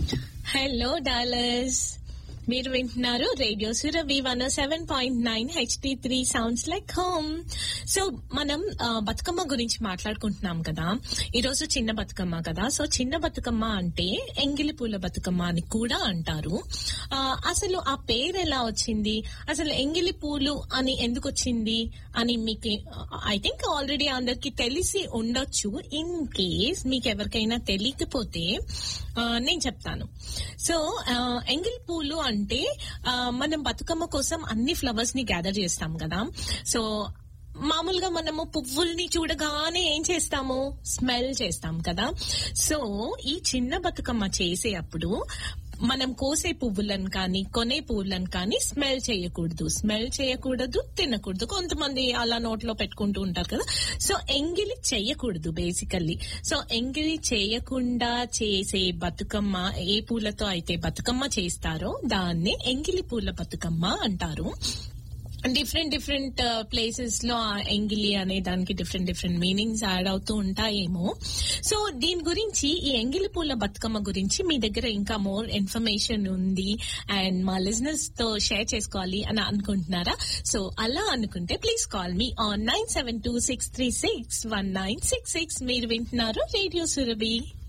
hello dollars మీరు వింటున్నారు radio Suravi one seven point nine HD three sounds like home so మనం ఆ, బతుకమ్మ గురించి మాట్లాడుకుంటున్నాం కదా ఈ రోజు చిన్న బతుకమ్మ కదా సో చిన్న బతుకమ్మ అంటే ఎంగిలి పూల బతుకమ్మ అని కూడా అంటారు ఆ, అసలు ఆ పేరు ఎలా వచ్చింది అసలు ఎంగిలి పూలు అని ఎందుకు వచ్చింది అని మీకు ఐ థింక్ ఆల్రెడీ అందరికి తెలిసి ఉండొచ్చు ఇన్ కేస్ మీకు ఎవరికైనా తెలియకపోతే ఆ, నేను చెప్తాను సో ఆ, ఎంగిల్ పూలు అంటే ఆ, మనం బతుకమ్మ కోసం అన్ని ఫ్లవర్స్ ని గ్యాదర్ చేస్తాం కదా సో మామూలుగా మనము పువ్వుల్ని చూడగానే ఏం చేస్తాము స్మెల్ చేస్తాం కదా సో ఈ చిన్న బతుకమ్మ చేసే అప్పుడు మనం కోసే పువ్వులను కానీ కొనే పువ్వులను కానీ స్మెల్ చేయకూడదు స్మెల్ చేయకూడదు తినకూడదు కొంతమంది అలా నోట్లో పెట్టుకుంటూ ఉంటారు కదా సో ఎంగిలి చేయకూడదు బేసికల్లీ సో ఎంగిలి చేయకుండా చేసే బతుకమ్మ ఏ పూలతో అయితే బతుకమ్మ చేస్తారో దాన్ని ఎంగిలి పూల బతుకమ్మ అంటారు డిఫరెంట్ డిఫరెంట్ ప్లేసెస్ లో ఆ ఎంగిలి అనే దానికి డిఫరెంట్ డిఫరెంట్ మీనింగ్స్ యాడ్ అవుతూ ఉంటాయేమో సో దీని గురించి ఈ ఎంగిలి పూల బతుకమ్మ గురించి మీ దగ్గర ఇంకా మోర్ ఇన్ఫర్మేషన్ ఉంది అండ్ మా లిజినెస్ తో షేర్ చేసుకోవాలి అని అనుకుంటున్నారా సో అలా అనుకుంటే please call me on nine seven two six three six one nine six six మీరు వింటున్నారు రేడియో సురభి